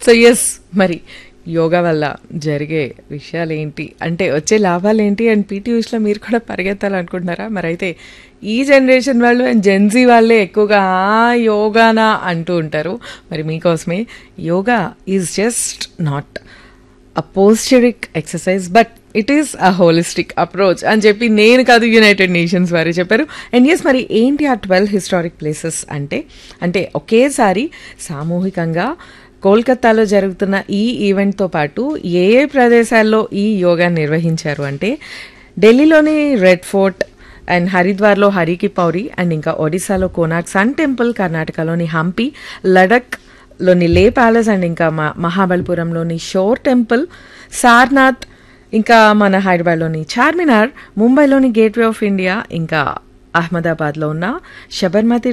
so yes మరి యోగా వల్ల జరిగే విషయాలు ఏంటి అంటే వచ్చే లాభాలు ఏంటి అండ్ పీటీ ఉషలో మీరు కూడా పరిగెత్తాలనుకుంటున్నారా మరి అయితే ఈ జనరేషన్ వాళ్ళు అండ్ జెన్జీ వాళ్ళే ఎక్కువగా "ఆ, యోగానా అంటూ ఉంటారు మరి మీకోసమే yoga is just not a posturic exercise but it is a holistic approach అని చెప్పి నేను కాదు యునైటెడ్ నేషన్స్ వారే చెప్పారు అండ్ ఎస్ మరి ఏంటి ఆ ట్వెల్వ్ హిస్టారిక్ ప్లేసెస్ అంటే అంటే ఒకేసారి సామూహికంగా కోల్కతాలో జరుగుతున్న ఈ ఈవెంట్తో పాటు ఏ ఏ ప్రదేశాల్లో ఈ యోగా నిర్వహించారు అంటే ఢిల్లీలోని రెడ్ ఫోర్ట్ అండ్ హరిద్వార్లో హరికి పౌరి అండ్ ఇంకా ఒడిశాలో కోనార్క్ సన్ టెంపుల్ కర్ణాటకలోని హంపి లడక్ లోని లే ప్యాలెస్ అండ్ ఇంకా మా మహాబలిపురంలోని షోర్ టెంపుల్ సార్నాథ్ ఇంకా మన హైదరాబాద్లోని చార్మినార్ ముంబైలోని గేట్వే ఆఫ్ ఇండియా ఇంకా అహ్మదాబాద్లో ఉన్న శబర్మతి